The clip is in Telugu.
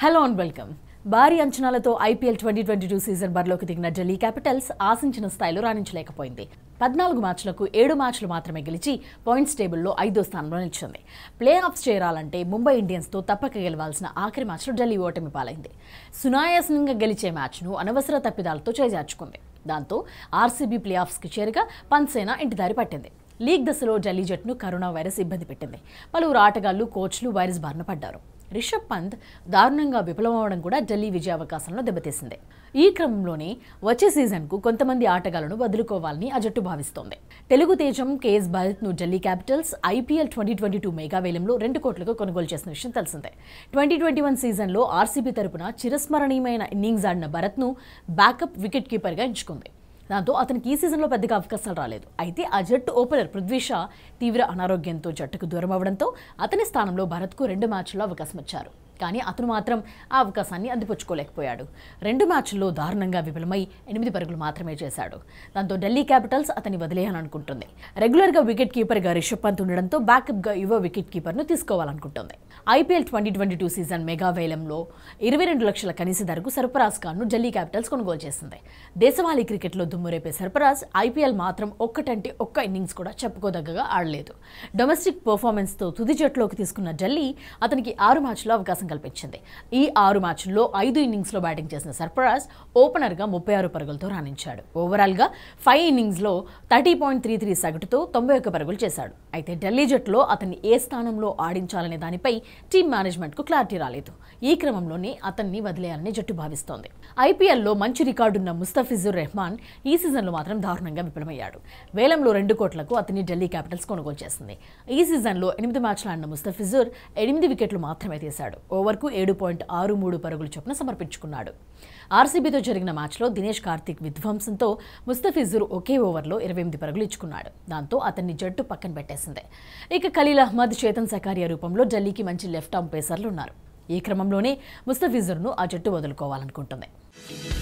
హలో అండ్ వెల్కమ్ భారీ అంచనాలతో IPL twenty twenty two season బరిలోకి దిగిన ఢిల్లీ క్యాపిటల్స్ ఆశించిన స్థాయిలో రాణించలేకపోయింది పద్నాలుగు మ్యాచ్లకు ఏడు మ్యాచ్లు మాత్రమే గెలిచి పాయింట్స్ టేబుల్లో ఐదో స్థానంలో నిలిచింది ప్లే ఆఫ్స్ చేరాలంటే ముంబై ఇండియన్స్తో తప్పక గెలవాల్సిన ఆఖరి మ్యాచ్లో ఢిల్లీ ఓటమి పాలైంది సునాయాసంగా గెలిచే మ్యాచ్ను అనవసర తప్పిదాలతో చేజార్చుకుంది దాంతో ఆర్సీబీ ప్లే ఆఫ్స్కి చేరగా పంసేన ఇంటి దారి పట్టింది లీగ్ దశలో ఢిల్లీ జట్టును కరోనా వైరస్ ఇబ్బంది పెట్టింది పలువురు ఆటగాళ్లు కోచ్లు వైరస్ బారిన పడ్డారు రిషబ్ పంత్ దారుణంగా విఫలమవడం కూడా ఢిల్లీ విజయ అవకాశంలో దెబ్బతీసింది ఈ క్రమంలోనే వచ్చే సీజన్కు కొంతమంది ఆటగాళ్లను వదులుకోవాలని ఆ జట్టు భావిస్తోంది తెలుగు తేజం కేఎస్ భరత్ను Delhi capitals IPL twenty twenty two mega వేలంలో రెండు కోట్లకు కొనుగోలు చేసిన విషయం తెలిసిందే ట్వంటీ ట్వంటీ వన్ సీజన్లో ఆర్సీబీ తరపున చిరస్మరణీయమైన ఇన్నింగ్స్ ఆడిన భరత్ను బ్యాకప్ వికెట్ కీపర్గా ఎంచుకుంది దాంతో అతనికి ఈ సీజన్లో పెద్దగా అవకాశాలు రాలేదు అయితే ఆ జట్టు ఓపెనర్ పృథ్వీ షా తీవ్ర అనారోగ్యంతో జట్టుకు దూరం అవ్వడంతో అతని స్థానంలో భరత్కు రెండు మ్యాచ్ల్లో అవకాశం ఇచ్చారు కానీ అతను మాత్రం ఆ అవకాశాన్ని అందిపుచ్చుకోలేకపోయాడు రెండు మ్యాచ్ల్లో దారుణంగా విఫలమై ఎనిమిది పరుగులు మాత్రమే చేశాడు దాంతో ఢిల్లీ క్యాపిటల్స్ అతన్ని వదిలేయాలనుకుంటుంది రెగ్యులర్గా వికెట్ కీపర్గా రిషబ్ పంత్ ఉండడంతో బ్యాకప్గా యువ వికెట్ కీపర్ను తీసుకోవాలనుకుంటుంది IPL twenty twenty two season mega వేలంలో ఇరవై రెండు లక్షల కనీస ధరకు సర్ఫరాజ్ ఖాన్ను ఢిల్లీ క్యాపిటల్స్ కొనుగోలు చేసింది దేశవాళీ క్రికెట్లో దుమ్మురేపే సర్ఫరాజ్ ఐపీఎల్ మాత్రం ఒక్కటంటే ఒక్క ఇన్నింగ్స్ కూడా చెప్పుకోదగ్గగా ఆడలేదు డొమెస్టిక్ పర్ఫార్మెన్స్తో తుది జట్టులోకి తీసుకున్న ఢిల్లీ అతనికి ఆరు మ్యాచ్లో అవకాశం కల్పించింది ఈ ఆరు మ్యాచ్ల్లో ఐదు ఇన్నింగ్స్లో బ్యాటింగ్ చేసిన సర్ఫరాజ్ ఓపెనర్గా ముప్పై ఆరు పరుగులతో రాణించాడు ఓవరాల్గా ఫైవ్ ఇన్నింగ్స్లో థర్టీ పాయింట్ త్రీ త్రీ సగటుతో తొంభై ఒక్క పరుగులు చేశాడు అయితే ఢిల్లీ జట్టులో అతన్ని ఏ స్థానంలో ఆడించాలనే దానిపై టీం మేనేజ్మెంట్కు క్లారిటీ రాలేదు ఈ క్రమంలోనే అతన్ని వదిలేయాలని జట్టు భావిస్తోంది ఐపీఎల్లో మంచి రికార్డున్న ముస్తఫిజుర్ రెహమాన్ ఈ సీజన్లో మాత్రం దారుణంగా విఫలమయ్యాడు వేలంలో రెండు కోట్లకు అతన్ని ఢిల్లీ క్యాపిటల్స్ కొనుగోలు చేసింది ఈ సీజన్లో ఎనిమిది మ్యాచ్లు ఆడిన ముస్తఫిజుర్ ఎనిమిది వికెట్లు మాత్రమే తీశాడు ఓవర్కు ఏడు పాయింట్ ఆరు మూడు పరుగుల చొప్పున సమర్పించుకున్నాడు ఆర్సీబీతో జరిగిన మ్యాచ్లో దినేష్ కార్తిక్ విధ్వంసంతో ముస్తఫిజుర్ ఒకే ఓవర్లో ఇరవై ఎనిమిది పరుగులు ఇచ్చుకున్నాడు దాంతో అతన్ని జట్టు పక్కన పెట్టేసింది ఇక ఖలీల్ అహ్మద్ చేతన్ సకారియా రూపంలో ఢిల్లీకి మంచి లెఫ్ట్ ఆర్మ్ పేసర్లు ఉన్నారు ఈ క్రమంలోనే ముస్తఫిజుర్ను ఆ జట్టు వదులుకోవాలనుకుంటుంది